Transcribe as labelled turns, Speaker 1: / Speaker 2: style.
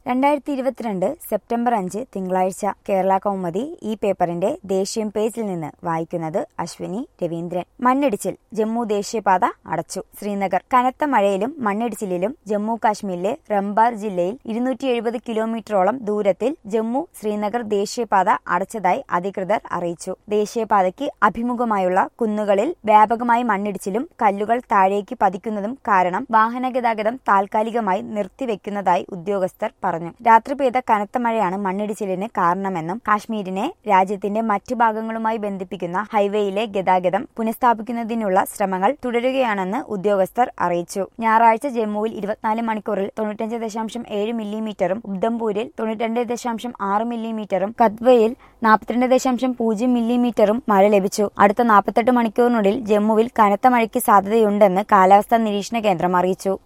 Speaker 1: രണ്ടായിരത്തി ഇരുപത്തിരണ്ട് സെപ്റ്റംബർ അഞ്ച് തിങ്കളാഴ്ച കേരള കൗമുദി ഈ പേപ്പറിന്റെ ദേശീയം പേജിൽ നിന്ന് വായിക്കുന്നത് അശ്വിനി രവീന്ദ്രൻ മണ്ണിടിച്ചിൽ ജമ്മു ദേശീയപാത അടച്ചു ശ്രീനഗർ കനത്ത മഴയിലും മണ്ണിടിച്ചിലിലും ജമ്മു കാശ്മീരിലെ റംബാർ ജില്ലയിൽ ഇരുന്നൂറ്റി എഴുപത് കിലോമീറ്ററോളം ദൂരത്തിൽ ജമ്മു ശ്രീനഗർ ദേശീയപാത അടച്ചതായി അധികൃതർ അറിയിച്ചു ദേശീയപാതയ്ക്ക് അഭിമുഖമായുള്ള കുന്നുകളിൽ വ്യാപകമായി മണ്ണിടിച്ചിലും കല്ലുകൾ താഴേക്ക് പതിക്കുന്നതും കാരണം വാഹന ഗതാഗതം താൽക്കാലികമായി നിർത്തിവെക്കുന്നതായി ഉദ്യോഗസ്ഥർ പറഞ്ഞു രാത്രി പെയ്ത കനത്ത മഴയാണ് മണ്ണിടിച്ചിലിന് കാരണമെന്നും കാശ്മീരിനെ രാജ്യത്തിന്റെ മറ്റു ഭാഗങ്ങളുമായി ബന്ധിപ്പിക്കുന്ന ഹൈവേയിലെ ഗതാഗതം പുനഃസ്ഥാപിക്കുന്നതിനുള്ള ശ്രമങ്ങൾ തുടരുകയാണെന്ന് ഉദ്യോഗസ്ഥർ അറിയിച്ചു ഞായറാഴ്ച ജമ്മുവിൽ ഇരുപത്തിനാല് മണിക്കൂറിൽ തൊണ്ണൂറ്റഞ്ച് ദശാംശം ഏഴ് മില്ലിമീറ്ററും ഉദ്ധംപൂരിൽ തൊണ്ണൂറ്റിരണ്ട് ദശാംശം ആറ് മില്ലിമീറ്ററും കത്വയിൽ നാൽപ്പത്തിരണ്ട് ദശാംശം പൂജ്യം മില്ലിമീറ്ററും മഴ ലഭിച്ചു അടുത്ത നാൽപ്പത്തെട്ട് മണിക്കൂറിനുള്ളിൽ ജമ്മുവിൽ കനത്ത മഴയ്ക്ക് സാധ്യതയുണ്ടെന്ന് കാലാവസ്ഥാ നിരീക്ഷണ കേന്ദ്രം അറിയിച്ചു